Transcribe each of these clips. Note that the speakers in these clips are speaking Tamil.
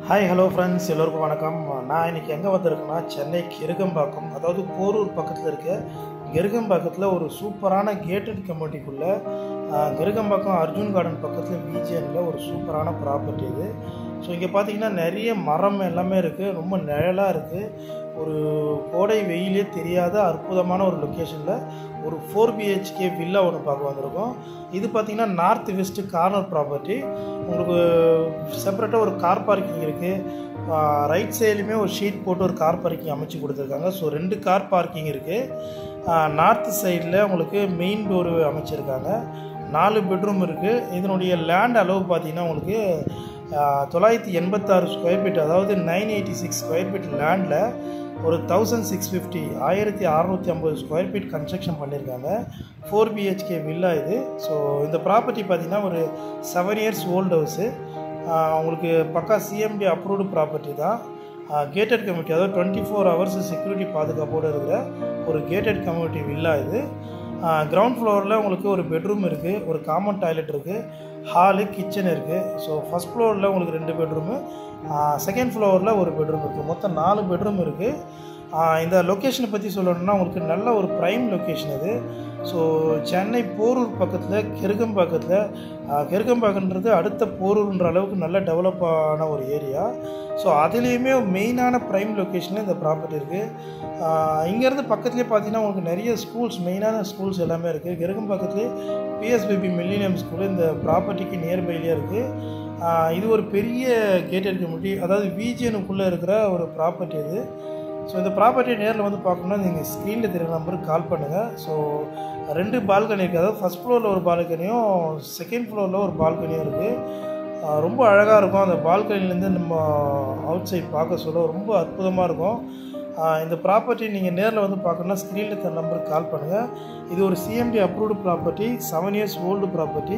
ஹாய் ஹலோ ஃப்ரெண்ட்ஸ் எல்லோருக்கும் வணக்கம் நான் இன்னைக்கு எங்கே வந்திருக்கேன்னா சென்னை கிருகம்பாக்கம் அதாவது போரூர் பக்கத்தில் இருக்க கிருகம்பாக்கத்தில் ஒரு சூப்பரான கேட்டட் கம்யூனிட்டிக்குள்ளே கிருகம்பாக்கம் அர்ஜுன் கார்டன் பக்கத்தில் பிஜிஎனில் ஒரு சூப்பரான ப்ராப்பர்ட்டி இது ஸோ இங்கே பார்த்தீங்கன்னா நிறைய மரம் எல்லாமே இருக்குது ரொம்ப நிழலாக இருக்குது ஒரு கோடை வெயிலே தெரியாத அற்புதமான ஒரு லொக்கேஷனில் ஒரு ஃபோர் பிஹெச்கே வில்லா ஒன்று பார்க்க வந்திருக்கோம் இது பார்த்தீங்கன்னா நார்த் வெஸ்ட் கார்னர் ப்ராப்பர்ட்டி உங்களுக்கு செப்பரேட்டாக ஒரு கார் பார்க்கிங் இருக்குது ரைட் சைட்லையுமே ஒரு ஷீட் போட்டு ஒரு கார் பார்க்கிங் அமைச்சு கொடுத்துருக்காங்க ஸோ ரெண்டு கார் பார்க்கிங் இருக்குது நார்த் சைடில் உங்களுக்கு மெயின் டோர் அமைச்சிருக்காங்க நாலு பெட்ரூம் இருக்குது இதனுடைய லேண்ட் அளவு பார்த்தீங்கன்னா உங்களுக்கு தொள்ளாயிரத்தி எண்பத்தாறு ஸ்கொயர் ஃபீட் அதாவது nine eighty six square feet லேண்டில் ஒரு தௌசண்ட் சிக்ஸ் ஃபிஃப்டி ஆயிரத்தி அறநூற்றி ஐம்பது ஸ்கொயர் ஃபீட் கன்ஸ்ட்ரக்ஷன் பண்ணியிருக்காங்க ஃபோர் பிஹெச்கே வில்லா இது ஸோ இந்த ப்ராப்பர்ட்டி பார்த்திங்கன்னா ஒரு செவன் இயர்ஸ் ஓல்டு ஹவுஸு உங்களுக்கு பக்கா சிஎம்டி அப்ரூவ்டு ப்ராப்பர்ட்டி தான் கேட்டட் கம்யூனிட்டி அதாவது டுவெண்ட்டி ஃபோர் ஹவர்ஸ் செக்யூரிட்டி பாதுகாப்போடு இருக்கிற ஒரு கேட்டட் கம்யூனிட்டி வில்லா இது கிரவுண்ட் ஃப்ளோரில் உங்களுக்கு ஒரு பெட்ரூம் இருக்குது ஒரு காமன் டாய்லெட் இருக்குது ஹாலு கிச்சன் இருக்குது ஸோ ஃபஸ்ட் ஃப்ளோரில் உங்களுக்கு ரெண்டு பெட்ரூமு செகண்ட் ஃப்ளோரில் ஒரு பெட்ரூம் இருக்குது மொத்தம் நாலு பெட்ரூம் இருக்குது இந்த லொக்கேஷனை பற்றி சொல்லணும்னா உங்களுக்கு நல்ல ஒரு ப்ரைம் லொக்கேஷன் இது ஸோ சென்னை போரூர் பக்கத்தில் கெருகம்பாக்கத்தில் கெருகம்பாக்கன்றது அடுத்த போரூர்ன்ற அளவுக்கு நல்ல டெவலப் ஆன ஒரு ஏரியா ஸோ அதுலேயுமே மெயினான ப்ரைம் லொக்கேஷனில் இந்த ப்ராப்பர்ட்டி இருக்குது இங்கேருந்து பக்கத்துலேயே பார்த்தீங்கன்னா உங்களுக்கு நிறைய ஸ்கூல்ஸ் மெயினான ஸ்கூல்ஸ் எல்லாமே இருக்குது கெருகம்பாக்கத்துலேயே பிஎஸ்பிபி மில்லினியம் ஸ்கூல் இந்த ப்ராப்பர்ட்டிக்கு நியர்பைலேயே இருக்குது இது ஒரு பெரிய கேட்டட் கம்யூனிட்டி அதாவது விஜிஎனுக்குள்ளே இருக்கிற ஒரு ப்ராப்பர்ட்டி இது ஸோ இந்த ப்ராப்பர்ட்டியை நேரில் வந்து பார்க்கணுன்னா நீங்கள் ஸ்க்ரீனில் தெரியுற நம்பருக்கு கால் பண்ணுங்கள் ஸோ ரெண்டு பால்கனி இருக்குது அதாவது ஃபஸ்ட் ஃப்ளோரில் ஒரு பால்கனியும் செகண்ட் ஃப்ளோரில் ஒரு பால்கனியும் இருக்குது ரொம்ப அழகாக இருக்கும் அந்த பால்கனிலேருந்து நம்ம அவுட் சைட் பார்க்க சொல்ல ரொம்ப அற்புதமாக இருக்கும் இந்த ப்ராப்பர்ட்டி நீங்கள் நேரில் வந்து பார்க்கணுன்னா ஸ்க்ரீனில் தர நம்பருக்கு கால் பண்ணுங்கள் இது ஒரு CMDA approved property seven years old property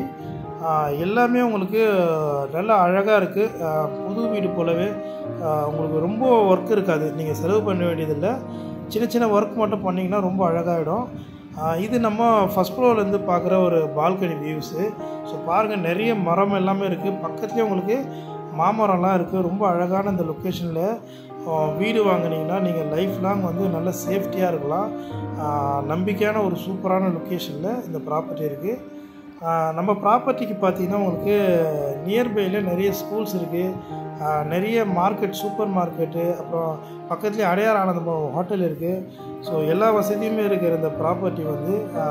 எல்லாமே உங்களுக்கு நல்லா அழகாக இருக்குது புது வீடு போலவே உங்களுக்கு ரொம்ப ஒர்க் இருக்காது நீங்கள் செலவு பண்ண வேண்டியதில்லை சின்ன சின்ன ஒர்க் மட்டும் பண்ணிங்கன்னா ரொம்ப அழகாகிடும் இது நம்ம ஃபஸ்ட் ஃப்ளோர்லேருந்து பார்க்குற ஒரு பால்கனி வியூஸு ஸோ பாருங்கள் நிறைய மரம் எல்லாமே இருக்குது பக்கத்துலேயே உங்களுக்கு மாமரம்லாம் இருக்குது ரொம்ப அழகான இந்த லொக்கேஷனில் வீடு வாங்கினீங்கன்னா நீங்கள் லைஃப் லாங் வந்து நல்ல சேஃப்டியாக இருக்கலாம் நம்பிக்கையான ஒரு சூப்பரான லொக்கேஷனில் இந்த ப்ராப்பர்ட்டி இருக்குது நம்ம ப்ராப்பர்ட்டிக்கு பார்த்தீங்கன்னா உங்களுக்கு நியர்பையில் நிறைய ஸ்கூல்ஸ் இருக்குது நிறைய மார்க்கெட் சூப்பர் மார்க்கெட்டு அப்புறம் பக்கத்துலேயே அடையார் ஆனந்தம் ஹோட்டல் இருக்குது ஸோ எல்லா வசதியுமே இருக்கிற இந்த ப்ராப்பர்ட்டி வந்து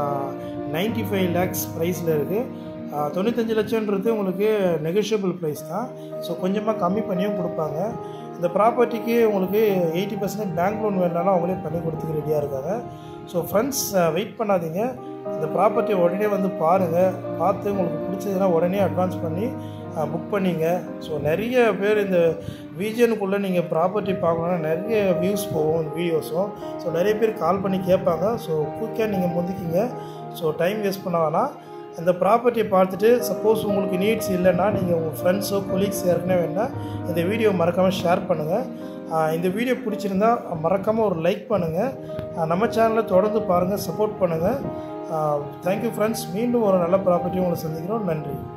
நைன்டி ஃபைவ் லேக்ஸ் ப்ரைஸில் இருக்குது தொண்ணூத்தஞ்சு லட்சன்றது உங்களுக்கு நெகோஷியபிள் ப்ரைஸ் தான் ஸோ கொஞ்சமாக கம்மி பண்ணியும் கொடுப்பாங்க இந்த ப்ராப்பர்ட்டிக்கு உங்களுக்கு எயிட்டி பர்சன்டேஜ் பேங்க் லோன் வேணாலும் அவங்களே பண்ணி கொடுத்துக்க ரெடியாக இருக்காங்க ஸோ ஃப்ரெண்ட்ஸ் வெயிட் பண்ணாதீங்க இந்த ப்ராப்பர்ட்டியை உடனே வந்து பாருங்கள் பார்த்து உங்களுக்கு பிடிச்சதுன்னா உடனே அட்வான்ஸ் பண்ணி புக் பண்ணிங்க ஸோ நிறைய பேர் இந்த விஜியனுக்குள்ளே நீங்கள் ப்ராப்பர்ட்டி பார்க்கணுன்னா நிறைய வியூஸ் போகும் வீடியோஸும் ஸோ நிறைய பேர் கால் பண்ணி கேட்பாங்க ஸோ குயிக்காக நீங்கள் முந்திக்கிங்க ஸோ டைம் வேஸ்ட் பண்ண வேணாம் இந்த ப்ராப்பர்ட்டியை பார்த்துட்டு சப்போஸ் உங்களுக்கு நீட்ஸ் இல்லைன்னா நீங்கள் உங்கள் ஃப்ரெண்ட்ஸோ கொலீக்ஸ் யாருக்குனே வேணால் இந்த வீடியோ மறக்காமல் ஷேர் பண்ணுங்கள் இந்த வீடியோ பிடிச்சிருந்தா மறக்காமல் ஒரு லைக் பண்ணுங்கள் நம்ம சேனலை தொடர்ந்து பாருங்கள் சப்போர்ட் பண்ணுங்கள் தேங்க்யூ ஃப்ரெண்ட்ஸ் மீண்டும் ஒரு நல்ல ப்ராப்பர்ட்டி உங்களை சந்திக்கிறோம் நன்றி